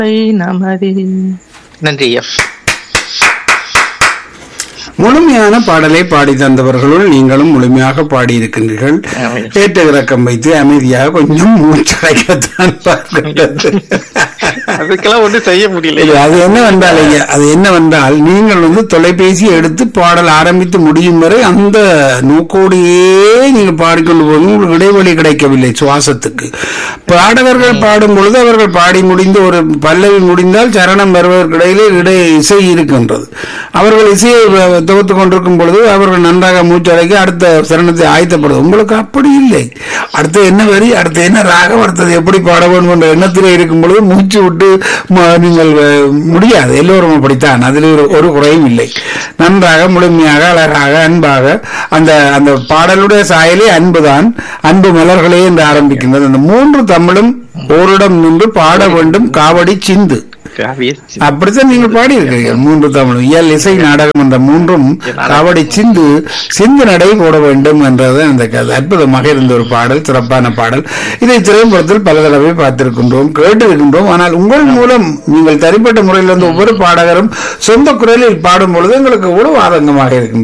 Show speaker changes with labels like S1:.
S1: ஐ நமதே நன்றி ஐயா
S2: முழுமையான பாடலை பாடி தந்தவர்களுள் நீங்களும் முழுமையாக பாடியிருக்கின்றீர்கள்
S1: ஆமாம்.
S2: ஏற்ற இறக்கம் வைத்து அமைதியாக கொஞ்சம் மூச்சடைக்கத்தான் பார்க்கின்றது
S1: அதுக்கெல்லாம் ஒண்ணும் செய்ய முடியல
S2: இல்லை, அது என்னவென்றால் ஐயா, அது என்னவென்றால் நீங்கள் வந்து தொலைபேசி எடுத்து பாடல் ஆரம்பித்து முடியும் வரை அந்த நோக்கோடையே நீங்கள் பாடிக்கொண்டு போது உங்களுக்கு இடைவெளி கிடைக்கவில்லை சுவாசத்துக்கு பாடகர்கள் பாடும் பொழுது அவர்கள் பாடி முடிந்து ஒரு பல்லவி முடிந்தால் சரணம் வருவதற்கிடையிலே இடை இசை இருக்கின்றது அவர்கள் இசையை வ- தொகுத்து கொண்டிருக்கும் பொழுது அவர்கள் நன்றாக மூச்சடைக்க அடுத்த சரணத்தை ஆயத்தப்படுது உங்களுக்கு அப்படி இல்லை அடுத்து என்ன வரி அடுத்து என்ன ராகம் அடுத்தது எப்படி பாட வேண்டும் என்ற எண்ணத்திலே இருக்கும் பொழுது மூச்சு விட்டு ம- நீங்கள் அஹ், முடியாது எல்லோரும் அப்படித்தான் அதில் ஒரு ஒரு குறையும் இல்லை நன்றாக முழுமையாக அழகாக அன்பாக அந்த அந்த பாடலுடைய சாயலே அன்புதான் அன்பு மலர்களே என்று ஆரம்பிக்கின்றது அந்த மூன்று தமிழும் ஓரிடம் நின்று பாட வேண்டும் காவடி சிந்து அப்படித்தான் நீங்கள் பாடி இருக்கிறீர்கள் மூன்று தமிழும் இயல் இசை நாடகம் என்ற மூன்றும் காவடி சிந்து சிந்து நடை போட வேண்டும் என்றது அந்த கதை அற்புதமாக இருந்த ஒரு பாடல் சிறப்பான பாடல் இதை திரைப்படத்தில் பல தடவை பார்த்திருக்கின்றோம் கேட்டிருக்கின்றோம் ஆனால் உங்கள் மூலம் நீங்கள் தனிப்பட்ட முறையில் வந்து ஒவ்வொரு பாடகரும் சொந்த குரலில் பாடும் பொழுது எங்களுக்கு எவ்வளவு ஆதங்கமாக இருக்கின்றது